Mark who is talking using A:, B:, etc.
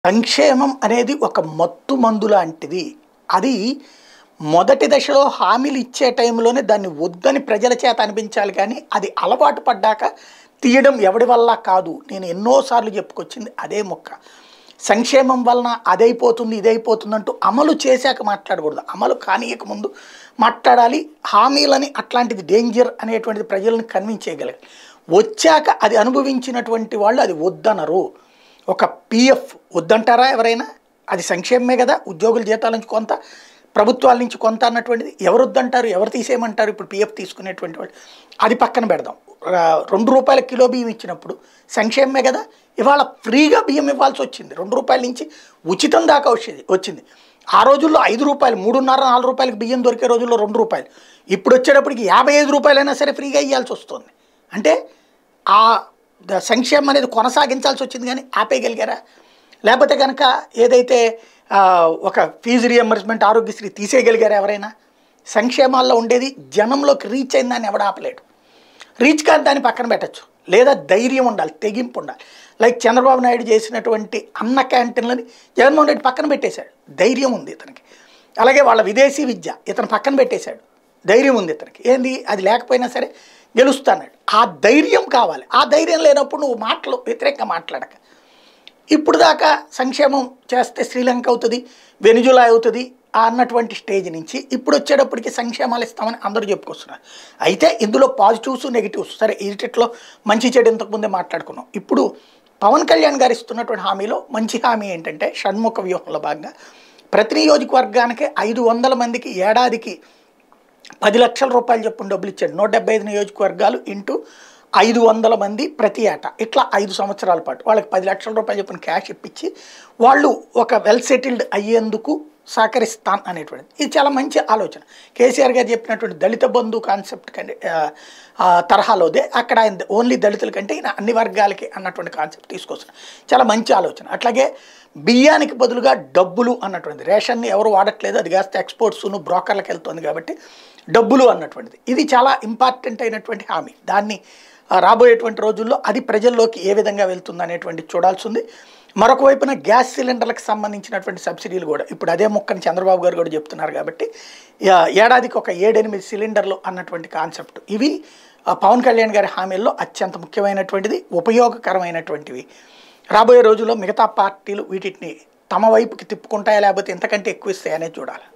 A: సంక్షేమం అనేది ఒక మత్తు మందు లాంటిది అది మొదటి దశలో హామీలు ఇచ్చే టైంలోనే దాన్ని వద్దని ప్రజల చేత అనిపించాలి కానీ అది అలవాటు పడ్డాక తీయడం ఎవడి వల్ల కాదు నేను ఎన్నోసార్లు చెప్పుకొచ్చింది అదే మొక్క సంక్షేమం వలన అదైపోతుంది ఇదైపోతుంది అంటూ అమలు చేశాక మాట్లాడకూడదు అమలు కానీయక ముందు మాట్లాడాలి హామీలని అట్లాంటిది డేంజర్ అనేటువంటిది ప్రజలను కన్విన్స్ చేయగలగాలి వచ్చాక అది అనుభవించినటువంటి వాళ్ళు అది వద్దనరు ఒక పిఎఫ్ వద్దంటారా ఎవరైనా అది సంక్షేమమే కదా ఉద్యోగుల జీతాల నుంచి కొంత ప్రభుత్వాల నుంచి కొంత అన్నటువంటిది ఎవరు వద్దంటారు ఎవరు తీసేయమంటారు ఇప్పుడు పిఎఫ్ తీసుకునేటువంటి వాళ్ళు అది పక్కన పెడదాం ఆ, రెండు రూపాయల కిలో బియ్యం ఇచ్చినప్పుడు సంక్షేమమే కదా ఇవాళ ఫ్రీగా బియ్యం ఇవ్వాల్సి వచ్చింది రెండు రూపాయల నుంచి ఉచితం దాకా వచ్చేది వచ్చింది ఆ రోజుల్లో ఐదు రూపాయలు మూడున్నర నాలుగు రూపాయలకి బియ్యం దొరికే రోజుల్లో రెండు రూపాయలు ఇప్పుడు వచ్చేటప్పటికి యాభై ఐదు రూపాయలైనా సరే ఫ్రీగా ఇవ్వాల్సి వస్తుంది అంటే ఆ ద- సంక్షేమం అనేది కొనసాగించాల్సి వచ్చింది కానీ ఆపేయగలిగారా లేకపోతే కనుక ఏదైతే ఆ, ఒక ఫీజు రియంబర్స్మెంట్ ఆరోగ్యశ్రీ తీసేయగలిగారా ఎవరైనా సంక్షేమాల్లో ఉండేది జనంలోకి రీచ్ అయిందని ఎవడ ఆపలేడు రీచ్ కాని దాన్ని పక్కన పెట్టచ్చు లేదా ధైర్యం ఉండాలి తెగింపు ఉండాలి లైక్ చంద్రబాబు నాయుడు చేసినటువంటి అన్న క్యాంటీన్లని జగన్మోహన్ రెడ్డి పక్కన పెట్టేశాడు ధైర్యం ఉంది ఇతనికి అలాగే వాళ్ళ విదేశీ విద్య ఇతను పక్కన పెట్టేశాడు ధైర్యం ఉంది ఇతనికి ఏంది అది లేకపోయినా సరే గెలుస్తాన్నాడు ఆ ధైర్యం కావాలి ఆ ధైర్యం లేనప్పుడు నువ్వు మాటలు వ్యతిరేకంగా మాట్లాడక ఇప్పుడు దాకా సంక్షేమం చేస్తే శ్రీలంక అవుతుంది వెనిజులా అవుతుంది ఆ అన్నటువంటి స్టేజ్ నుంచి ఇప్పుడు వచ్చేటప్పటికి సంక్షేమాలు ఇస్తామని అందరూ చెప్పుకొస్తున్నారు అయితే ఇందులో పాజిటివ్స్ నెగిటివ్స్ సరే ఈటిట్లో మంచి చెడు ఇంతకుముందే మాట్లాడుకున్నాం ఇప్పుడు పవన్ కళ్యాణ్ గారు ఇస్తున్నటువంటి హామీలో మంచి హామీ ఏంటంటే షణ్ముఖ వ్యూహంలో భాగంగా ప్రతి నియోజకవర్గానికి ఐదు వందల మందికి ఏడాదికి పది లక్షల రూపాయలు చొప్పున డబ్బులు ఇచ్చాడు నూట డెబ్బై ఐదు నియోజకవర్గాలు ఇంటూ ఐదు వందల మంది ప్రతి ఏటా ఇట్లా ఐదు సంవత్సరాల పాటు వాళ్ళకి పది లక్షల రూపాయలు చొప్పున క్యాష్ ఇప్పించి వాళ్ళు ఒక వెల్ సెటిల్డ్ అయ్యేందుకు సహకరిస్తాను అనేటువంటిది ఇది చాలా మంచి ఆలోచన కేసీఆర్ గారు చెప్పినటువంటి దళిత బంధు కాన్సెప్ట్ కంటే ఆ, ఆ తరహాలోదే అక్కడ ఆయన ఓన్లీ దళితుల కంటే ఈయన అన్ని వర్గాలకి అన్నటువంటి కాన్సెప్ట్ తీసుకొస్తున్నారు చాలా మంచి ఆలోచన అట్లాగే బియ్యానికి బదులుగా డబ్బులు అన్నటువంటిది రేషన్ని ఎవరు వాడట్లేదు అది కాస్త ఎక్స్పోర్ట్స్ను బ్రోకర్లకు వెళ్తుంది కాబట్టి డబ్బులు అన్నటువంటిది ఇది చాలా ఇంపార్టెంట్ అయినటువంటి హామీ దాన్ని ఆ, రాబోయేటువంటి రోజుల్లో అది ప్రజల్లోకి ఏ విధంగా వెళ్తుంది అనేటువంటి చూడాల్సి ఉంది మరొక వైపున గ్యాస్ సిలిండర్లకు సంబంధించినటువంటి సబ్సిడీలు కూడా ఇప్పుడు అదే ముక్కని చంద్రబాబు గారు కూడా చెప్తున్నారు కాబట్టి యా- ఏడాదికి ఒక ఏడెనిమిది సిలిండర్లు అన్నటువంటి కాన్సెప్ట్ ఇవి ఆ, పవన్ కళ్యాణ్ గారి హామీల్లో అత్యంత ముఖ్యమైనటువంటిది ఉపయోగకరమైనటువంటివి రాబోయే రోజుల్లో మిగతా పార్టీలు వీటిని తమ వైపుకి తిప్పుకుంటాయా లేకపోతే ఇంతకంటే ఎక్కువ ఇస్తాయనే చూడాలి